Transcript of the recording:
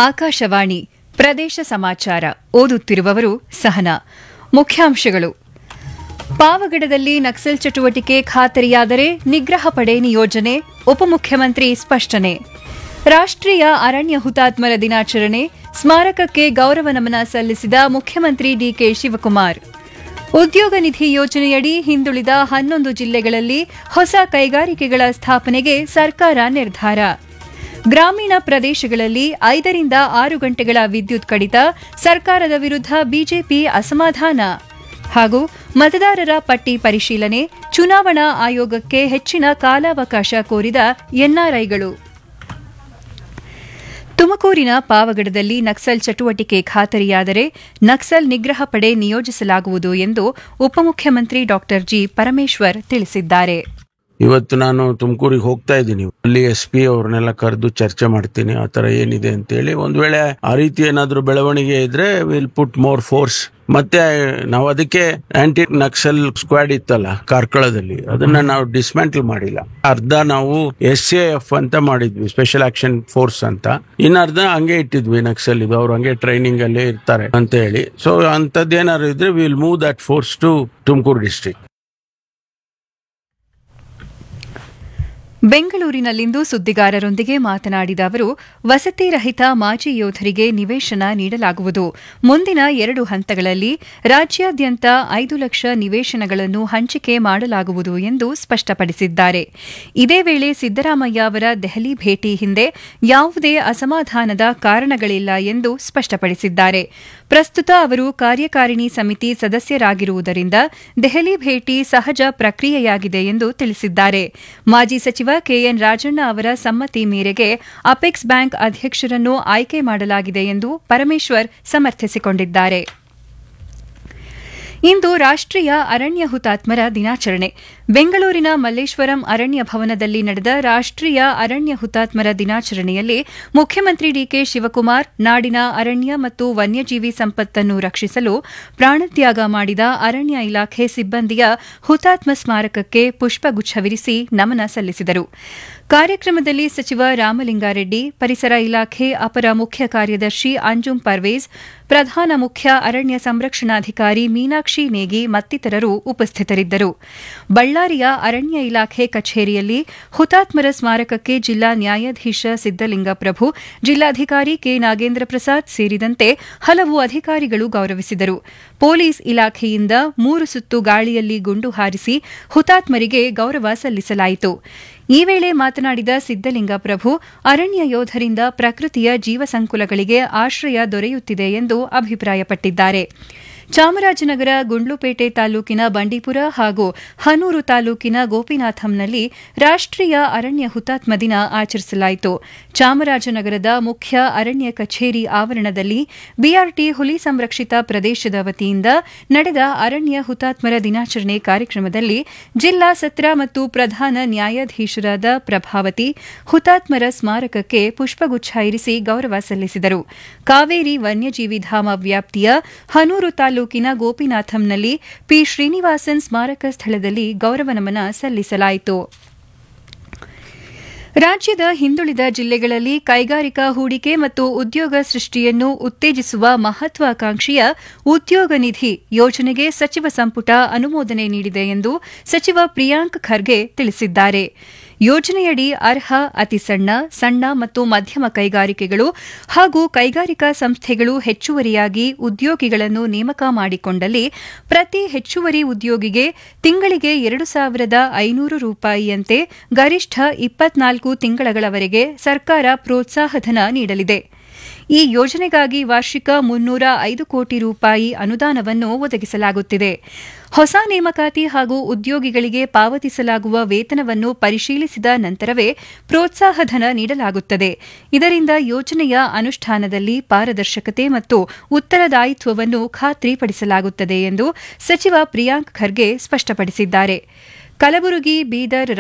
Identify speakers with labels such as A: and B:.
A: ಆಕಾಶವಾಣಿ ಪ್ರದೇಶ ಸಮಾಚಾರ ಓದುತ್ತಿರುವವರು ಸಹನಾ ಮುಖ್ಯಾಂಶಗಳು ಪಾವಗಡದಲ್ಲಿ ನಕ್ಸಲ್ ಚಟುವಟಿಕೆ ಖಾತರಿಯಾದರೆ ನಿಗ್ರಹ ಪಡೆ ನಿಯೋಜನೆ ಉಪಮುಖ್ಯಮಂತ್ರಿ ಸ್ಪಷ್ಟನೆ ರಾಷ್ಟ್ರೀಯ ಅರಣ್ಯ ಹುತಾತ್ಮರ ದಿನಾಚರಣೆ ಸ್ಮಾರಕಕ್ಕೆ ಗೌರವ ನಮನ ಸಲ್ಲಿಸಿದ ಮುಖ್ಯಮಂತ್ರಿ ಡಿಕೆ ಶಿವಕುಮಾರ್ ಉದ್ಯೋಗ ನಿಧಿ ಯೋಜನೆಯಡಿ ಹಿಂದುಳಿದ ಹನ್ನೊಂದು ಜಿಲ್ಲೆಗಳಲ್ಲಿ ಹೊಸ ಕೈಗಾರಿಕೆಗಳ ಸ್ಥಾಪನೆಗೆ ಸರ್ಕಾರ ನಿರ್ಧಾರ ಗ್ರಾಮೀಣ ಪ್ರದೇಶಗಳಲ್ಲಿ ಐದರಿಂದ ಆರು ಗಂಟೆಗಳ ವಿದ್ಯುತ್ ಕಡಿತ ಸರ್ಕಾರದ ವಿರುದ್ಧ ಬಿಜೆಪಿ ಅಸಮಾಧಾನ ಹಾಗೂ ಮತದಾರರ ಪಟ್ಟಿ ಪರಿಶೀಲನೆ ಚುನಾವಣಾ ಆಯೋಗಕ್ಕೆ ಹೆಚ್ಚಿನ ಕಾಲಾವಕಾಶ ಕೋರಿದ ಎನ್ಆರ್ಐಗಳು ತುಮಕೂರಿನ ಪಾವಗಡದಲ್ಲಿ ನಕ್ಸಲ್ ಚಟುವಟಿಕೆ ಖಾತರಿಯಾದರೆ ನಕ್ಸಲ್ ನಿಗ್ರಹ ಪಡೆ ನಿಯೋಜಿಸಲಾಗುವುದು ಎಂದು ಉಪಮುಖ್ಯಮಂತ್ರಿ ಡಾ ಜಿ ಪರಮೇಶ್ವರ್ ತಿಳಿಸಿದ್ದಾರೆ
B: ಇವತ್ತು ನಾನು ತುಮಕೂರಿಗೆ ಹೋಗ್ತಾ ಇದ್ದೀನಿ ಅಲ್ಲಿ ಎಸ್ ಪಿ ಅವ್ರನ್ನೆಲ್ಲ ಕರೆದು ಚರ್ಚೆ ಮಾಡ್ತೀನಿ ಆ ತರ ಏನಿದೆ ಅಂತೇಳಿ ಒಂದ್ ವೇಳೆ ಆ ರೀತಿ ಏನಾದ್ರೂ ಬೆಳವಣಿಗೆ ಇದ್ರೆ ವಿಲ್ ಪುಟ್ ಮೋರ್ ಫೋರ್ಸ್ ಮತ್ತೆ ನಾವು ಅದಕ್ಕೆ ಆಂಟಿ ನಕ್ಸಲ್ ಸ್ಕ್ವಾಡ್ ಇತ್ತಲ್ಲ ಕಾರ್ಕಳದಲ್ಲಿ ಅದನ್ನ ನಾವು ಡಿಸ್ಮ್ಯಾಂಟಲ್ ಮಾಡಿಲ್ಲ ಅರ್ಧ ನಾವು ಎಸ್ ಎ ಎಫ್ ಅಂತ ಮಾಡಿದ್ವಿ ಸ್ಪೆಷಲ್ ಆಕ್ಷನ್ ಫೋರ್ಸ್ ಅಂತ ಇನ್ನ ಅರ್ಧ ಹಂಗೆ ಇಟ್ಟಿದ್ವಿ ನಕ್ಸಲ್ ಇದು ಅವ್ರು ಹಂಗೆ ಟ್ರೈನಿಂಗ್ ಅಲ್ಲೇ ಇರ್ತಾರೆ ಅಂತ ಹೇಳಿ ಸೊ ಅಂತದ್ದೇನಾದ್ರು ಇದ್ರೆ will move that force to Tumakuru district
A: ಬೆಂಗಳೂರಿನಲ್ಲಿಂದು ಸುದ್ದಿಗಾರರೊಂದಿಗೆ ಮಾತನಾಡಿದ ಅವರು ವಸತಿ ರಹಿತ ಮಾಜಿ ಯೋಧರಿಗೆ ನಿವೇಶನ ನೀಡಲಾಗುವುದು ಮುಂದಿನ ಎರಡು ಹಂತಗಳಲ್ಲಿ ರಾಜ್ಯಾದ್ಯಂತ ಐದು ಲಕ್ಷ ನಿವೇಶನಗಳನ್ನು ಹಂಚಿಕೆ ಮಾಡಲಾಗುವುದು ಎಂದು ಸ್ಪಷ್ಟಪಡಿಸಿದ್ದಾರೆ ಇದೇ ವೇಳೆ ಸಿದ್ದರಾಮಯ್ಯ ಅವರ ದೆಹಲಿ ಭೇಟಿ ಹಿಂದೆ ಯಾವುದೇ ಅಸಮಾಧಾನದ ಕಾರಣಗಳಿಲ್ಲ ಎಂದು ಸ್ಪಷ್ಟಪಡಿಸಿದ್ದಾರೆ ಪ್ರಸ್ತುತ ಅವರು ಕಾರ್ಯಕಾರಿಣಿ ಸಮಿತಿ ಸದಸ್ಯರಾಗಿರುವುದರಿಂದ ದೆಹಲಿ ಭೇಟಿ ಸಹಜ ಪ್ರಕ್ರಿಯೆಯಾಗಿದೆ ಎಂದು ತಿಳಿಸಿದ್ದಾರೆ ಮಾಜಿ ಸಚಿವ ಕೆಎನ್ ರಾಜಣ್ಣ ಅವರ ಸಮ್ಮತಿ ಮೇರೆಗೆ ಅಪೆಕ್ಸ್ ಬ್ಯಾಂಕ್ ಅಧ್ಯಕ್ಷರನ್ನು ಆಯ್ಕೆ ಮಾಡಲಾಗಿದೆ ಎಂದು ಪರಮೇಶ್ವರ್ ಸಮರ್ಥಿಸಿಕೊಂಡಿದ್ದಾರೆ ಇಂದು ರಾಷ್ಟ್ರೀಯ ಅರಣ್ಯ ಹುತಾತ್ಮರ ದಿನಾಚರಣೆ ಬೆಂಗಳೂರಿನ ಮಲ್ಲೇಶ್ವರಂ ಅರಣ್ಯ ಭವನದಲ್ಲಿ ನಡೆದ ರಾಷ್ಟ್ರೀಯ ಅರಣ್ಯ ಹುತಾತ್ಮರ ದಿನಾಚರಣೆಯಲ್ಲಿ ಮುಖ್ಯಮಂತ್ರಿ ಡಿಕೆ ಶಿವಕುಮಾರ್ ನಾಡಿನ ಅರಣ್ಯ ಮತ್ತು ವನ್ಯಜೀವಿ ಸಂಪತ್ತನ್ನು ರಕ್ಷಿಸಲು ಪ್ರಾಣತ್ಯಾಗ ಮಾಡಿದ ಅರಣ್ಯ ಇಲಾಖೆ ಸಿಬ್ಬಂದಿಯ ಹುತಾತ್ಮ ಸ್ಮಾರಕಕ್ಕೆ ಪುಷ್ಪಗುಚ್ಛವಿರಿಸಿ ನಮನ ಸಲ್ಲಿಸಿದರು ಕಾರ್ಯಕ್ರಮದಲ್ಲಿ ಸಚಿವ ರಾಮಲಿಂಗಾರೆಡ್ಡಿ ಪರಿಸರ ಇಲಾಖೆ ಅಪರ ಮುಖ್ಯ ಕಾರ್ಯದರ್ಶಿ ಅಂಜುಂ ಪರ್ವೇಜ್ ಪ್ರಧಾನ ಮುಖ್ಯ ಅರಣ್ಯ ಸಂರಕ್ಷಣಾಧಿಕಾರಿ ಮೀನಾಕ್ಷಿ ನೇಗಿ ಮತ್ತಿತರರು ಉಪಸ್ಥಿತರಿದ್ದರು ಬಳ್ಳಾರಿಯ ಅರಣ್ಯ ಇಲಾಖೆ ಕಚೇರಿಯಲ್ಲಿ ಹುತಾತ್ಮರ ಸ್ಮಾರಕಕ್ಕೆ ಜಿಲ್ಲಾ ನ್ಯಾಯಾಧೀಶ ಸಿದ್ದಲಿಂಗಪ್ರಭು ಜಿಲ್ಲಾಧಿಕಾರಿ ಕೆ ನಾಗೇಂದ್ರ ಪ್ರಸಾದ್ ಸೇರಿದಂತೆ ಹಲವು ಅಧಿಕಾರಿಗಳು ಗೌರವಿಸಿದರು ಪೊಲೀಸ್ ಇಲಾಖೆಯಿಂದ ಮೂರು ಸುತ್ತು ಗಾಳಿಯಲ್ಲಿ ಗುಂಡು ಹಾರಿಸಿ ಹುತಾತ್ಮರಿಗೆ ಗೌರವ ಸಲ್ಲಿಸಲಾಯಿತು ಈ ವೇಳೆ ಮಾತನಾಡಿದ ಸಿದ್ದಲಿಂಗಪ್ರಭು ಅರಣ್ಯ ಯೋಧರಿಂದ ಪ್ರಕೃತಿಯ ಜೀವಸಂಕುಲಗಳಿಗೆ ಆಶ್ರಯ ದೊರೆಯುತ್ತಿದೆ ಎಂದು ಅಭಿಪ್ರಾಯಪಟ್ಟಿದ್ದಾರೆ ಚಾಮರಾಜನಗರ ಗುಂಡ್ಲುಪೇಟೆ ತಾಲೂಕಿನ ಬಂಡೀಪುರ ಹಾಗೂ ಹನೂರು ತಾಲೂಕಿನ ಗೋಪಿನಾಥಂನಲ್ಲಿ ರಾಷ್ಟ್ರೀಯ ಅರಣ್ಯ ಹುತಾತ್ಮ ದಿನ ಆಚರಿಸಲಾಯಿತು ಚಾಮರಾಜನಗರದ ಮುಖ್ಯ ಅರಣ್ಯ ಕಚೇರಿ ಆವರಣದಲ್ಲಿ ಬಿಆರ್ಟಿ ಹುಲಿ ಸಂರಕ್ಷಿತ ಪ್ರದೇಶದ ವತಿಯಿಂದ ನಡೆದ ಅರಣ್ಯ ಹುತಾತ್ಮರ ದಿನಾಚರಣೆ ಕಾರ್ಯಕ್ರಮದಲ್ಲಿ ಜಿಲ್ಲಾ ಸತ್ರ ಮತ್ತು ಪ್ರಧಾನ ನ್ಯಾಯಾಧೀಶರಾದ ಪ್ರಭಾವತಿ ಹುತಾತ್ಮರ ಸ್ಮಾರಕಕ್ಕೆ ಪುಷ್ಪಗುಚ್ಛ ಇರಿಸಿ ಗೌರವ ಸಲ್ಲಿಸಿದರು ಕಾವೇರಿ ವನ್ಯಜೀವಿ ಧಾಮ ವ್ಯಾಪ್ತಿಯ ಹನೂರು ತಾಲೂಕಿನ ಗೋಪಿನಾಥಂನಲ್ಲಿ ಪಿ ಶ್ರೀನಿವಾಸನ್ ಸ್ಮಾರಕ ಸ್ಥಳದಲ್ಲಿ ಗೌರವ ನಮನ ಸಲ್ಲಿಸಲಾಯಿತು ರಾಜ್ಯದ ಹಿಂದುಳಿದ ಜಿಲ್ಲೆಗಳಲ್ಲಿ ಕೈಗಾರಿಕಾ ಹೂಡಿಕೆ ಮತ್ತು ಉದ್ಯೋಗ ಸೃಷ್ಟಿಯನ್ನು ಉತ್ತೇಜಿಸುವ ಮಹತ್ವಾಕಾಂಕ್ಷೆಯ ಉದ್ಯೋಗ ನಿಧಿ ಯೋಜನೆಗೆ ಸಚಿವ ಸಂಪುಟ ಅನುಮೋದನೆ ನೀಡಿದೆ ಎಂದು ಸಚಿವ ಪ್ರಿಯಾಂಕ್ ಖರ್ಗೆ ತಿಳಿಸಿದ್ದಾರೆ ಯೋಜನೆಯಡಿ ಅರ್ಹ ಅತಿ ಸಣ್ಣ ಸಣ್ಣ ಮತ್ತು ಮಧ್ಯಮ ಕೈಗಾರಿಕೆಗಳು ಹಾಗೂ ಕೈಗಾರಿಕಾ ಸಂಸ್ಥೆಗಳು ಹೆಚ್ಚುವರಿಯಾಗಿ ಉದ್ಯೋಗಿಗಳನ್ನು ನೇಮಕ ಮಾಡಿಕೊಂಡಲ್ಲಿ ಪ್ರತಿ ಹೆಚ್ಚುವರಿ ಉದ್ಯೋಗಿಗೆ ತಿಂಗಳಿಗೆ ಎರಡು ಸಾವಿರದ ಐನೂರು ರೂಪಾಯಿಯಂತೆ ಗರಿಷ್ಠ ಇಪ್ಪತ್ನಾಲ್ಕು ತಿಂಗಳಗಳವರೆಗೆ ಸರ್ಕಾರ ಪ್ರೋತ್ಸಾಹಧನ ನೀಡಲಿದೆ ಈ ಯೋಜನೆಗಾಗಿ ವಾರ್ಷಿಕ ಮುನ್ನೂರ ಐದು ಕೋಟಿ ರೂಪಾಯಿ ಅನುದಾನವನ್ನು ಒದಗಿಸಲಾಗುತ್ತಿದೆ ಹೊಸ ನೇಮಕಾತಿ ಹಾಗೂ ಉದ್ಯೋಗಿಗಳಿಗೆ ಪಾವತಿಸಲಾಗುವ ವೇತನವನ್ನು ಪರಿಶೀಲಿಸಿದ ನಂತರವೇ ಪ್ರೋತ್ಸಾಹಧನ ನೀಡಲಾಗುತ್ತದೆ ಇದರಿಂದ ಯೋಜನೆಯ ಅನುಷ್ಠಾನದಲ್ಲಿ ಪಾರದರ್ಶಕತೆ ಮತ್ತು ಉತ್ತರದಾಯಿತ್ವವನ್ನು ಖಾತ್ರಿಪಡಿಸಲಾಗುತ್ತದೆ ಎಂದು ಸಚಿವ ಪ್ರಿಯಾಂಕ್ ಖರ್ಗೆ ಸ್ಪಷ್ಟಪಡಿಸಿದ್ದಾರೆ ಕಲಬುರಗಿ ಬೀದರ್